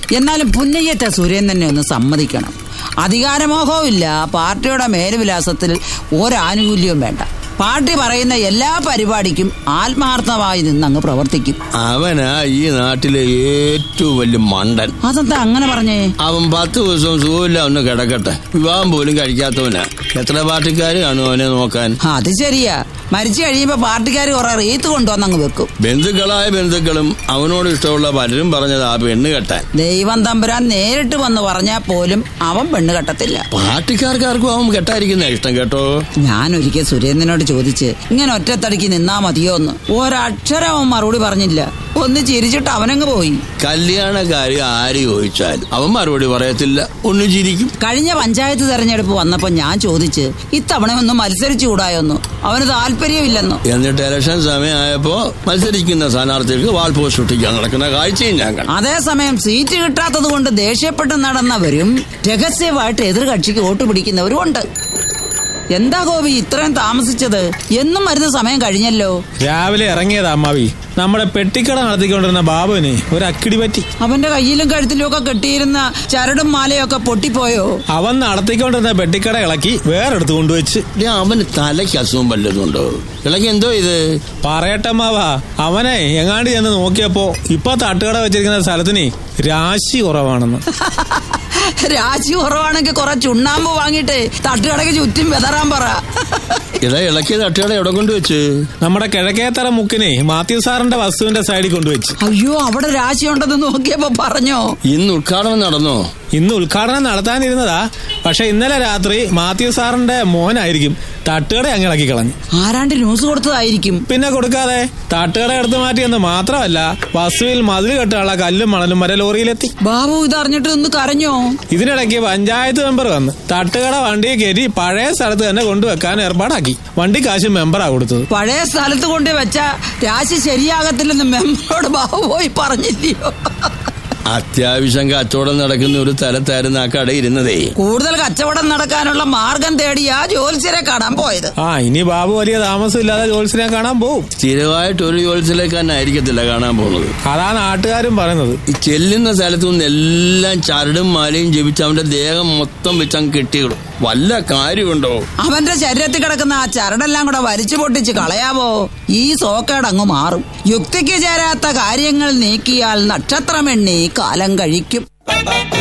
എന്നാലും പുന്നയ്യത്തെ സുരേന്ദ്രനെ ഒന്ന് സമ്മതിക്കണം അധികാരമോഹവും ഇല്ല പാർട്ടിയുടെ മേലുവിലാസത്തിൽ ഒരാനുകൂല്യവും വേണ്ട പാർട്ടി പറയുന്ന എല്ലാ പരിപാടിക്കും ആത്മാർത്ഥമായി നിന്നങ്ങ് പ്രവർത്തിക്കും അവനാ ഈ നാട്ടിലെ ഏറ്റവും വലിയ മണ്ടൻ അതെന്താ അങ്ങനെ പറഞ്ഞേ അവൻ പത്ത് ദിവസം സുഖമില്ല ഒന്ന് കിടക്കട്ടെ വിവാഹം പോലും കഴിക്കാത്തവനാ എത്ര പാർട്ടിക്കാര് കാണും അവനെ നോക്കാൻ അത് ശരിയാ മരിച്ചു കഴിയുമ്പോ പാർട്ടിക്കാർ കുറെ റീത്ത് കൊണ്ടുവന്നങ്ങ് വെക്കും ബന്ധുക്കളായ ബന്ധുക്കളും അവനോട് ഇഷ്ടമുള്ള പലരും പറഞ്ഞത് ആ പെണ്ണ് കെട്ടാൻ ദൈവം തമ്പുരാൻ നേരിട്ട് വന്ന് പറഞ്ഞാൽ പോലും അവൻ പെണ്ണ് കെട്ടത്തില്ല പാർട്ടിക്കാർക്കാർക്കും അവൻ കെട്ടായിരിക്കുന്ന ഇഷ്ടം കേട്ടോ ഞാൻ ഒരിക്കൽ സുരേന്ദ്രനോട് ചോദിച്ച് ഇങ്ങനെ ഒറ്റത്തടിക്ക് നിന്നാ മതിയോ എന്ന് ഒരക്ഷരം അവൻ മറുപടി പറഞ്ഞില്ല ഒന്ന് ചിരിച്ചിട്ട് അവനങ്ങ് പോയി കല്യാണക്കാര് ആര് ചോദിച്ചാൽ അവൻ മറുപടി പറയത്തില്ല ഒന്ന് ചിരിക്കും കഴിഞ്ഞ പഞ്ചായത്ത് തെരഞ്ഞെടുപ്പ് വന്നപ്പോ ഞാൻ ചോദിച്ച് ഇത്തവണ ഒന്ന് മത്സരിച്ചുകൂടായൊന്നു അവന് താല്പര്യമില്ലെന്നു എന്നിട്ട് ഇലക്ഷൻ സമയമായപ്പോ മത്സരിക്കുന്ന സ്ഥാനാർത്ഥികൾക്ക് വാൾ പോസ്റ്റ് ഒട്ടിക്കാൻ നടക്കുന്ന കാഴ്ചയും ഞാൻ കണ്ടു അതേസമയം സീറ്റ് കിട്ടാത്തത് കൊണ്ട് ദേഷ്യപ്പെട്ട് നടന്നവരും രഹസ്യമായിട്ട് എതിർകക്ഷിക്ക് വോട്ട് പിടിക്കുന്നവരും ഉണ്ട് എന്താ ഗോപി ഇത്രയും താമസിച്ചത് എന്നും വരുന്ന സമയം കഴിഞ്ഞല്ലോ രാവിലെ ഇറങ്ങിയതാ അമ്മാവി നമ്മുടെ പെട്ടിക്കട നടത്തിക്കൊണ്ടിരുന്ന ബാബുവിന് ഒരു അക്കിടി പറ്റി അവന്റെ കയ്യിലും കഴുത്തിലും ഒക്കെ കെട്ടിയിരുന്ന ചരടും മാലയും ഒക്കെ പൊട്ടിപ്പോയോ അവൻ നടത്തിക്കൊണ്ടിരുന്ന പെട്ടിക്കട ഇളക്കി വേറെടുത്ത് കൊണ്ടുവച്ച് ഡേ, അവന് തലയ്ക്ക് അസുഖം വല്ലതുണ്ടോ ഇളക്കി എന്തോ ഇത് പറയട്ടമ്മാവാ അവനെ എങ്ങാണ്ട് ചെന്ന് നോക്കിയപ്പോ ഇപ്പൊ തട്ടുകട വെച്ചിരിക്കുന്ന സ്ഥലത്തിന് രാശി കുറവാണെന്ന് രാശി കുറവാണെങ്കിൽ കുറെ ചുണ്ണാമ്പ് വാങ്ങിയിട്ട് തട്ടുകടയ്ക്ക് ചുറ്റും വെതറാൻ പറ ഇതാ ഇളക്കിയ തട്ടുകട എവിടെ കൊണ്ടുവച്ച് നമ്മുടെ കിഴക്കേത്തറ മുക്കിനെ മാത്യു സാറിന്റെ വസ്തുവിന്റെ സൈഡിൽ കൊണ്ടുവച്ച് അയ്യോ അവിടെ രാശി ഉണ്ടെന്ന് നോക്കിയപ്പോ പറഞ്ഞോ ഇന്ന് ഉദ്ഘാടനം നടന്നോ ഇന്ന് ഉദ്ഘാടനം നടത്താനിരുന്നതാ പക്ഷെ ഇന്നലെ രാത്രി മാത്യു സാറിന്റെ മോനായിരിക്കും തട്ടുകട അങ്ങ് ഇളക്കി കളഞ്ഞു ആരാണ്ട് ന്യൂസ് കൊടുത്തതായിരിക്കും പിന്നെ കൊടുക്കാതെ തട്ടുകട എടുത്തു മാറ്റിയെന്ന് മാത്രമല്ല വസ്തുവിൽ മതിൽ കെട്ടാനുള്ള കല്ലും മണലും വരെ ലോറിയിലെത്തി ബാബു ഇതറിഞ്ഞിട്ട് ഒന്ന് കരഞ്ഞോ ഇതിനിടയ്ക്ക് പഞ്ചായത്ത് മെമ്പർ വന്ന് തട്ടുകട വണ്ടിയെ കയറ്റി പഴയ സ്ഥലത്ത് തന്നെ കൊണ്ടുവെക്കാൻ ഏർപ്പാടാക്കി വണ്ടി കാശ് മെമ്പറാ കൊടുത്തത് പഴയ സ്ഥലത്ത് കൊണ്ട് വെച്ച രാശി ശരിയാകത്തില്ലെന്ന് മെമ്പറോട് ബാബു പോയി പറഞ്ഞില്ലയോ അത്യാവശ്യം കച്ചവടം നടക്കുന്ന ഒരു സ്ഥലത്തായിരുന്നു ആ കട ഇരുന്നതേ കൂടുതൽ കച്ചവടം നടക്കാനുള്ള മാർഗം തേടി ആ ജോത്സ്യരെ കാണാൻ പോയത് ആ ഇനി ബാബു വലിയ താമസമില്ലാതെ ജോത്സ്യനെ കാണാൻ പോവും സ്ഥിരമായിട്ട് ഒരു ജോലിസിലേക്കാനായിരിക്കത്തില്ല കാണാൻ പോകുന്നത് അതാ നാട്ടുകാരും പറയുന്നത് ഈ ചെല്ലുന്ന സ്ഥലത്തു നിന്ന് എല്ലാം ചരടും മാലയും ജപിച്ച് അവന്റെ ദേഹം മൊത്തം വെച്ചങ്ങ് കെട്ടിയിടും വല്ല കാര്യമുണ്ടോ അവന്റെ ശരീരത്തിൽ കിടക്കുന്ന ആ ചരടെല്ലാം കൂടെ വലിച്ചു പൊട്ടിച്ച് കളയാവോ ഈ സോക്കേടങ്ങ് മാറും യുക്തിക്ക് ചേരാത്ത കാര്യങ്ങൾ നീക്കിയാൽ നക്ഷത്രമെണ്ണി കാലം കഴിക്കും